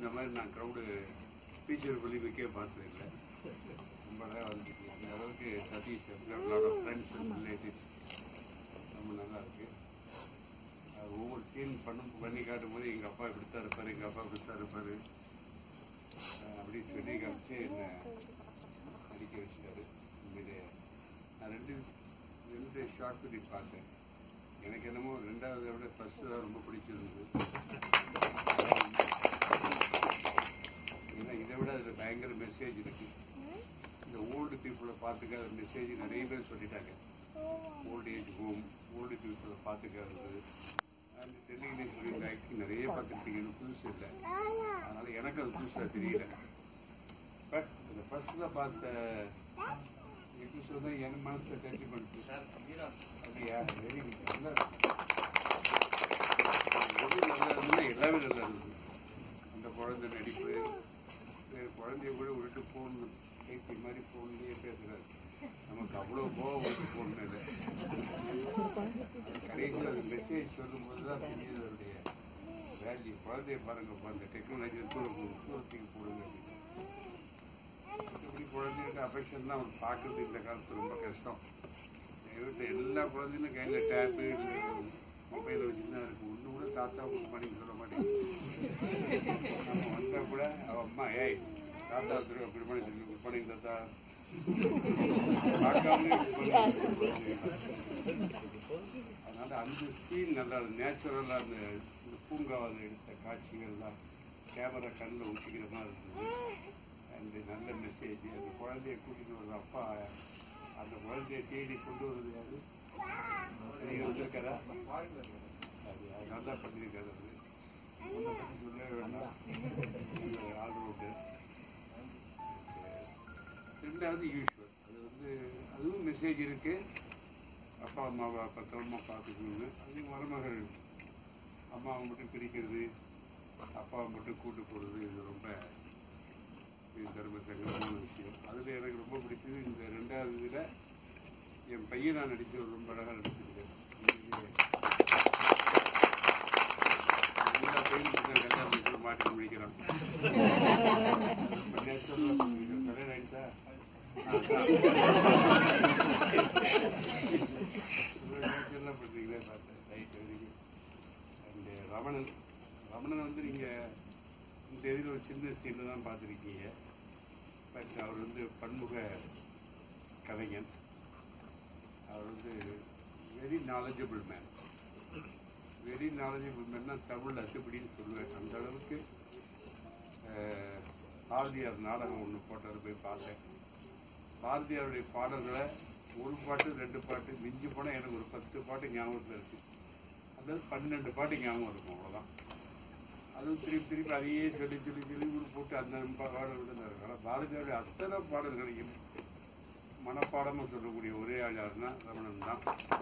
இந்த மாதிரி நான் க்ரௌடு டீச்சர் பள்ளி வைக்க பார்த்தது இல்லை ரொம்ப அழகாக வந்துருக்கு அந்த அளவுக்கு Sathish lot of friends and relatives ரொம்ப நல்லா இருக்கு அது ஒவ்வொரு சீன் பண்ணும் பண்ணி காட்டும் போது எங்கள் அப்பா இப்படித்தான் இருப்பார் எங்கள் அப்பா இப்படித்தான் இருப்பார் அப்படின்னு சொல்லி காமிச்சு என்னை நடிக்க வச்சுட்டாரு உண்மையிலே நான் ரெண்டு ரெண்டு ஷார்ட் ஃபிலிம் பார்த்தேன் எனக்கு என்னமோ ரெண்டாவதை விட ஃபர்ஸ்ட் தான் ரொம்ப பிடிச்சிருந்தது ஏன்னா இதை விட அதில் பயங்கர மெசேஜ் இருக்கு இந்த ஓல்டு பீப்புளை பார்த்துக்காத மெசேஜ் நிறைய பேர் சொல்லிட்டாங்க ஓல்டு ஏஜ் ஹோம் ஓல்டு பீப்புளை பார்த்துக்கிறது அந்த டெலிவிஷன் ஆக்டிங் நிறைய பார்த்துருக்கீங்கன்னு புதுசு இல்லை அதனால எனக்கு அது புதுசாக தெரியல பட் இந்த ஃபர்ஸ்ட்ல பார்த்த எபிசோட் தான் என் மனசில் டச் பண்ணிட்டு அப்படியா வெரி குட் நல்லா இருக்கு. எது நல்லா இருந்ததுன்னா எல்லாமே நல்லா இருந்தது அந்த குழந்தை நடிப்பு வேறு குழந்தைய கூட விட்டு ஃபோன் பேசி மாதிரி ஃபோன்லேயே பேசுகிறாரு நமக்கு அவ்வளோ கோவம் வந்து ஃபோன் இல்லை கடைசியில் அந்த மெசேஜ் சொல்லும்போது தான் தெரியுது அதனுடைய வேல்யூ குழந்தைய பாருங்க அந்த டெக்னாலஜி தூரம் தூரத்துக்கு போடுங்க அப்படின்னு இப்படி குழந்தைகிட்ட அஃபெக்ஷன் தான் அவர் பார்க்கறது இந்த காலத்துல ரொம்ப கஷ்டம் எங்கள் வீட்டில் எல்லா குழந்தைகளும் கையில் டேப்பு மொபைலை வச்சு தான் இருக்கு ஒன்று கூட தாத்தா குட் மார்னிங் சொல்ல மாட்டேங்குது நம்ம வந்தால் கூட அவள் அம்மா ஏய் தாத்தா திரு குட் மார்னிங் சொல்லி குட் மார்னிங் தாத்தா பார்க்காமலே good morning சொல்லுவாங்க. அதனால அந்த சீன் நல்லா நேச்சுரலாக அந்த இந்த பூங்காவில் எடுத்த காட்சிகள்லாம் கேமரா கண்ணில் ஊற்றிக்கிற மாதிரி இருந்தது அந்த நல்ல மெசேஜ் அந்த குழந்தைய கூட்டிட்டு வர்ற அப்பா அந்த குழந்தைய தேடி கொண்டு வருது யாரு நீங்க வந்திருக்காரா அது அது நல்லா பண்ணியிருக்காரு அது ஒன்றை பற்றி சொல்லவே வேண்டாம் ஆல்ரவுண்டு ரெண்டாவது யூஸ்வல் அது வந்து அதுவும் மெசேஜ் இருக்கு அப்பா அம்மாவை பத்திரமா பார்த்துக்கணுங்க அது மருமகள் அம்மாவை மட்டும் பிரிக்கிறது அப்பாவை மட்டும் கூட்டு போகிறது இது ரொம்ப இது தர்ம சங்கடமான விஷயம் அதில் எனக்கு ரொம்ப பிடிச்சது இந்த ரெண்டாவது இதில் என் பையன் நான் நடித்து ரொம்ப அழகாக நடிச்சிருக்கேன் எல்லா பையனும் கல்யாணம் மாட்டி முடிக்கிறான் ரொம்ப நேச்சுரலாக சொல்லியிருக்கேன். கல்யாணம் ஆயிடுச்சா நேச்சுரலாக பண்ணுறீங்களே பார்த்தேன் right very and Ramanan Ramanan வந்து நீங்கள் இந்த இதில் ஒரு சின்ன சீனில் தான் பார்த்துருக்கீங்க பட் அவர் வந்து பன்முக கலைஞன் அவர் வந்து very knowledgeable man very knowledgeable man தான் தமிழ் அத்துப்படின்னு சொல்லுவேன் அந்த அளவுக்கு அஹ், பாரதியார் நாடகம் ஒன்று போட்டார் போய் பார்த்தேன் பாரதியாருடைய பாடல்களை ஒரு பாட்டு ரெண்டு பாட்டு மிஞ்சி போனால் எனக்கு ஒரு பத்து பாட்டு ஞாபகத்தில் இருக்கு அதாவது பன்னெண்டு பாட்டு ஞாபகம் இருக்கும் அவ்வளோதான் அதுவும் திருப்பி திருப்பி அதையே சொல்லி சொல்லி சொல்லி ஒரு போட்டு அந்த பாடல் விட்டு ஆனால் பாரதியாருடைய அத்தனை பாடல்களையும் மனப்பாடமாக சொல்லக்கூடிய ஒரே ஆள் யாருன்னா ரமணன் தான்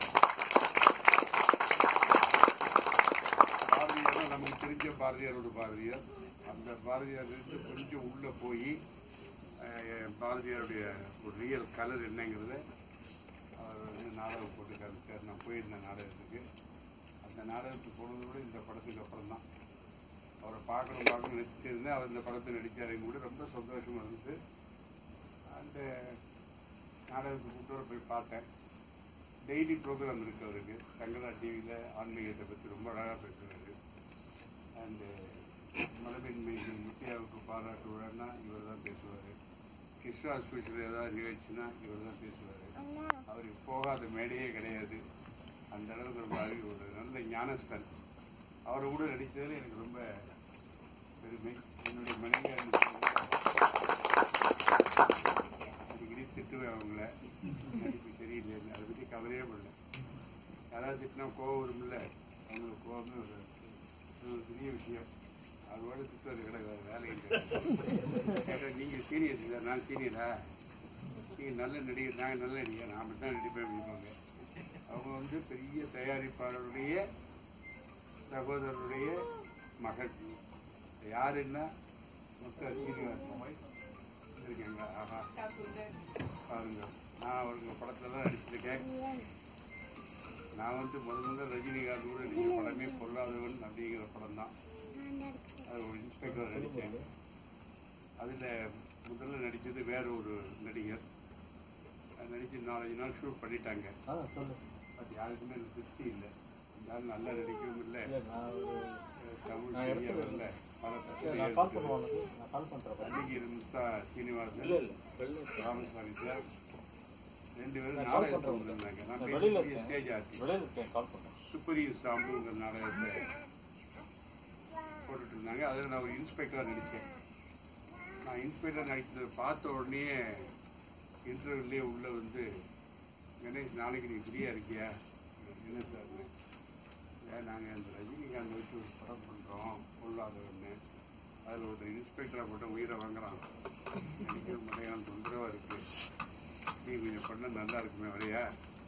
பாரதியார் நமக்கு தெரிஞ்ச பாரதியாரோட பாரதியார் அந்த பாரதியார் இருந்து கொஞ்சம் உள்ளே போய் அஹ், பாரதியாருடைய ஒரு ரியல் கலர் என்னங்கிறத அவர் வந்து நாடகம் போட்டு காமிச்சார் நான் போயிருந்தேன் நாடகத்துக்கு அந்த நாடகத்துக்கு போனது கூட இந்த படத்துக்கு அப்புறம் தான் அவரை பார்க்கணும் பார்க்கணும் நினச்சிருந்தேன் அவர் இந்த படத்தில் நடித்தாரு கூட ரொம்ப சந்தோஷமாக இருந்துச்சு அந்த நாடகத்துக்கு கூட்டு போய் பார்த்தேன் டெய்லி ப்ரோக்ராம் இருக்கு அவருக்கு சங்கரா டிவியில் ஆன்மீகத்தை பற்றி ரொம்ப அழகாக பேசுகிறாரு அண்டு மரபின்மை முத்தியாவுக்கு பாராட்டு விழான்னா இவர் தான் பேசுவார் கிருஷ்ணா ஸ்பெஷல் ஏதாவது நிகழ்ச்சினா இவர் தான் பேசுவார் அவருக்கு போகாத மேடையே கிடையாது அந்த அளவுக்கு ரொம்ப அறிவு ஒரு நல்ல ஞானஸ்தன் அவரை கூட நடித்ததில் எனக்கு ரொம்ப பெருமை என்னுடைய மனைவி அடிக்கடி திட்டுவேன் அவங்கள நடிப்பு சரியில்லைன்னு அதை பற்றி கவலையே பண்ணல யாராவது திட்டினா கோவம் வரும்ல அவங்களுக்கு கோவமே வராது அது ஒரு பெரிய விஷயம் அதோட திட்டுறது கிடையாது வேற வேலை இல்லை கேட்டால் நீங்கள் சீனியர் சார் நான் சீனியரா நீங்கள் நல்ல நடிகர் நான் நல்ல நடிகர் நான் மட்டும் தான் நடிப்பேன் அப்படிம்பாங்க அவங்க வந்து பெரிய தயாரிப்பாளருடைய சகோதரருடைய மகள் யாருன்னா மொத்த சீனிவாசன் இருக்கேங்க ஆஹா பாருங்க நான் அவருங்க படத்துல தான் நடிச்சிருக்கேன் நான் வந்து முதல் முதல்ல ரஜினிகாந்த் கூட நடிச்ச படமே பொல்லாதவன் அப்படிங்கிற படம் தான் அது ஒரு இன்ஸ்பெக்டர் நடித்தேன் அதில் முதல்ல நடித்தது வேற ஒரு நடிகர் அது நடித்து நாலஞ்சு நாள் ஷூட் பண்ணிட்டாங்க ஆ சொல்லு பட் யாருக்குமே அது திருப்தி இல்லை யாரும் நல்லா நடிக்கவும் இல்லை இல்லை நான் ஒரு தமிழ் நான் சரியா எடுத்து வரல பல இல்லை, நான் கால் பண்ணுவேன் உனக்கு நான் கால் பண்ணுறேன் அன்னைக்கு இருந்தா சீனிவாசன் இல்லை இல்லை வெளில ராமசாமி சார் ரெண்டு பேரும் நான் கால் நாடகத்தை பண்றேன் வந்திருந்தாங்க நான் நான் வெளியில பெரிய இருக்கேன். ஸ்டேஜ் ஆச்சு வெளியில் இருக்கேன் கால் பண்ணுறேன் சுப்பரிய சாம்புங்கிற நாடகத்தை போட்டுட்டு இருந்தாங்க அதில் நான் ஒரு இன்ஸ்பெக்டராக நடித்தேன் நான் இன்ஸ்பெக்டர் நடித்ததை பார்த்த உடனே இன்டர்வியூலேயே உள்ள வந்து கணேஷ் நாளைக்கு நீ ஃப்ரீயாக இருக்கியா என்ன சார் ஏன் நாங்கள் அந்த ரஜினிகாந்த் வச்சு ஒரு படம் பண்ணுறோம் பொருளாதாரம்னு அதில் ஒரு இன்ஸ்பெக்டராக போட்டு உயிரை வாங்குறான் நடிக்கிற முறையான தொந்தரவாக இருக்குது நீ கொஞ்சம் பண்ண நல்லா இருக்குமே வரையா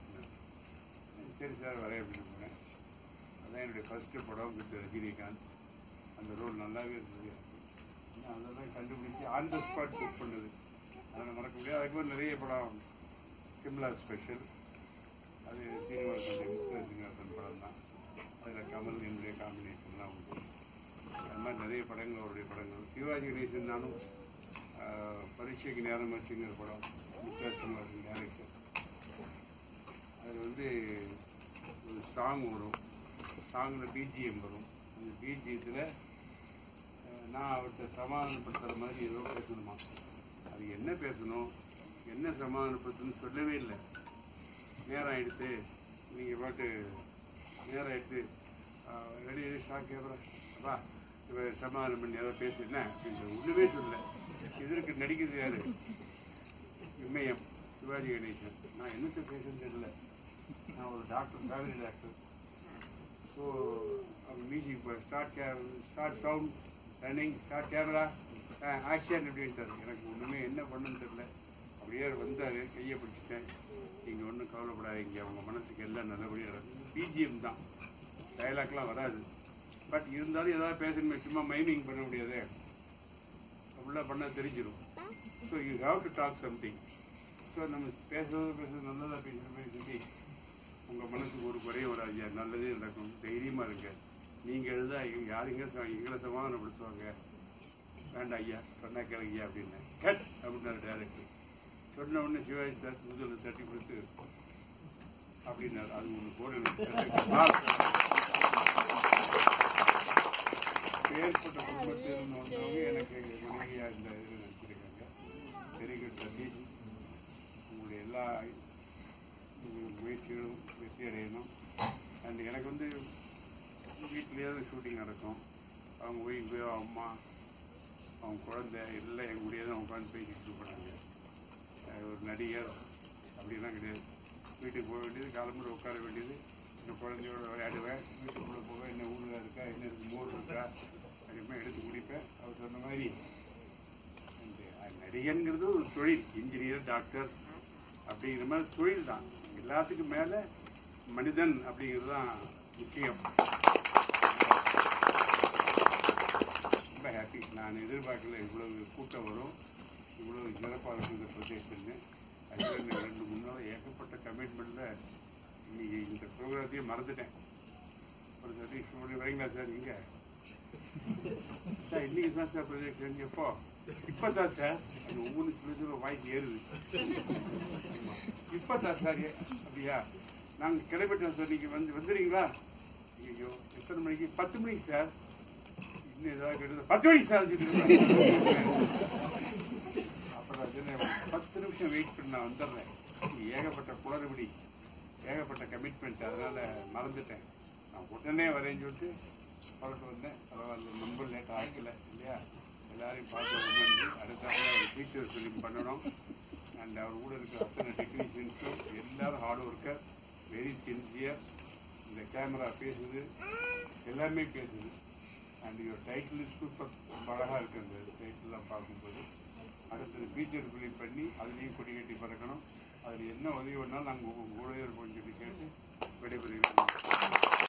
சரி சார் வரேன் அப்படின்னு போனேன் அதான் என்னுடைய ஃபர்ஸ்ட் படம் வித் ரஜினிகாந்த் அந்த ரோல் நல்லாவே இருந்தது எனக்கு. நான் அதெல்லாம் கண்டுபிடிச்சி ஆன் த ஸ்பாட் புக் பண்ணது அதனால் மறக்க முடியாது அதுக்கப்புறம் நிறைய படம் சிம்லா ஸ்பெஷல் அது சீனிவாசன் முத்துரஜினிவாசன் படம் தான் அதில் கமல் என்னுடைய காம்பினேஷன்லாம் உண்டு அது மாதிரி நிறைய படங்கள் அவருடைய படங்கள் சிவாஜி கணேசன் நானும் ஆஹ், பரீட்சைக்கு நேரம் வச்சுங்கிற படம் முத்துராஜ்குமார் டேரக்டர் அது வந்து ஒரு சாங் வரும் சாங்கில் பிஜிஎம் வரும் அந்த பிஜிஎத்தில் நான் அவர்கிட்ட சமாதானப்படுத்துகிற மாதிரி ஏதோ பேசணுமா அது என்ன பேசணும் என்ன சமாதானப்படுத்தணும்னு சொல்லவே இல்லை நேரம் ஆயிடுத்து நீங்கள் பாட்டு நேரம் ஆயிடுத்து ரெடி ஷாக் கேட்குறேன் அப்பா இவ சமாதானம் பண்ணி ஏதோ பேசு என்ன அப்படின்ற ஒன்றுமே சொல்லல இதற்கு நடிக்கிறது யாரு இமயம் சிவாஜி கணேசன் நான் என்னத்தை பேசுன்னு தெரியல நான் ஒரு டாக்டர் காவேரி டாக்டர் ஸோ அவங்க மியூசிக் இப்போ ஸ்டார்ட் கே start sound running start camera action அப்படின்ட்டார் எனக்கு ஒன்றுமே என்ன பண்ணுன்னு தெரியல அப்படியே வந்தார் கையை பிடிச்சிட்டேன் நீங்கள் ஒன்றும் கவலைப்படாதீங்க உங்கள் மனசுக்கு எல்லாம் நல்லபடியாக நடக்கும் பிஜிஎம் தான் டைலாக்லாம் வராது பட் இருந்தாலும் ஏதாவது பேசணுமே சும்மா மைனிங் பண்ண முடியாது அப்படிலாம் பண்ணால் தெரிஞ்சிடும் so you have to talk something so நம்ம பேசுறது பேசுறது நல்லதாக பேசுகிற மாதிரி சொல்லி உங்கள் மனசுக்கு ஒரு குறைய வராது ஐயா நல்லதே நடக்கும் தைரியமாக இருங்க நீங்கள் எழுதா யாருங்க ச- எங்களை சமாதானப்படுத்துவாங்க வேண்டாம் ஐயா சொன்னா கேளுங்க அப்படின்னு கட் அப்படின்னாரு டேரக்டர் சொன்ன உடனே சிவாஜி சார் முதல்ல தட்டி கொடுத்து அப்படின்னாரு அது ஒன்று போட ஏற்பட்ட குடும்பத்தில் வந்தவங்க எனக்கு மனைவியா இந்த இதில் நடிச்சிருக்காங்க வெரி குட் சதீஷ் உங்களுடைய எல்லா உங்களுடைய முயற்சிகளும் வெற்றி அடையணும் அண்ட் எனக்கு வந்து வீட்டிலேயே தான் ஷூட்டிங் நடக்கும் அவங்க ஒய்ஃபு அம்மா அவங்க குழந்தை எல்லாம் என் கூடயே தான் உட்காந்து பேசிட்டு இருப்பாங்க ஒரு நடிகர் அப்படிலாம் கிடையாது வீட்டுக்கு போக வேண்டியது காலம்புற உட்கார வேண்டியது இந்த குழந்தையோட விளையாடுவேன் வீட்டுக்குள்ளே போவேன் என்ன ஊருகா இருக்கா என்ன இருக்கு மோர் இருக்கா அப்படிமே எடுத்து குடிப்பேன் அவர் சொன்ன மாதிரி இந்த நடிகன்கிறது ஒரு தொழில் இன்ஜினியர் டாக்டர் அப்படிங்கிற மாதிரி தொழில் தான் எல்லாத்துக்கும் மேலே மனிதன் அப்படிங்கிறது தான் முக்கியம் ரொம்ப ஹாப்பி நான் எதிர்பார்க்கல இவ்வளவு கூட்டம் வரும் இவ்வளவு சிறப்பாக இருக்கும் இந்த ப்ரொஜெக்ட்னு ஆக்சுவலாக இந்த ரெண்டு முன்னாள் ஏகப்பட்ட கமிட்மெண்ட்டில் இன்னைக்கு இந்த ப்ரோக்ராத்தையே மறந்துட்டேன் ஒரு சதீஷ் மொழி வரீங்களா சார் இங்கே சார் இன்னைக்கு தான் சார் ப்ரொஜெக்ட் எப்போ இப்போ தான் சார் அது ஒவ்வொன்று சில சில வாய்க்கு ஏறுது இப்போ தான் சார் ஏ- அப்படியா நாங்கள் கிளம்பிட்டோம் சார் நீங்கள் வந்து வந்துடுறீங்களா ஐயோ எத்தனை மணிக்கு பத்து மணிக்கு சார் இன்னும் ஏதாவது கேட்டது பத்து மணிக்கு சார் சொல்லிட்டு அப்புறம் அது என்ன, பத்து நிமிஷம் வெயிட் பண்ணி நான் வந்துடுறேன் ஏகப்பட்ட குளறுபடி ஏகப்பட்ட கமிட்மெண்ட் அதனால மறந்துட்டேன் நான் உடனே வரேன்னு சொல்லிட்டு புறட்டு வந்தேன் பரவாயில்ல ரொம்ப லேட் ஆகல இல்லையா எல்லாரையும் பார்த்து ரொம்ப நன்றி அடுத்தாப்புல ஒரு டீச்சர் ஃபிலிம் பண்ணணும் அண்ட் அவர் கூட இருக்கிற அத்தனை டெக்னீஷியன்ஸும் எல்லாரும் ஹார்ட் ஒர்க்கர் வெரி சின்சியர் இந்த கேமரா பேசுது எல்லாமே பேசுது அண்ட் யுவர் டைட்டில் சூப்பர் ரொம்ப அழகாக இருக்கு அந்த டைட்டில்லாம் பார்க்கும்போது அடுத்தது ஃபீச்சர் ஃபிலிம் பண்ணி அதுலேயும் கொடி கட்டி பறக்கணும் அதில் என்ன உதவி வேணாலும் நாங்கள் உங்கள் கூடவே இருப்போம்னு சொல்லி கேட்டு விடைபெறுகிறோம்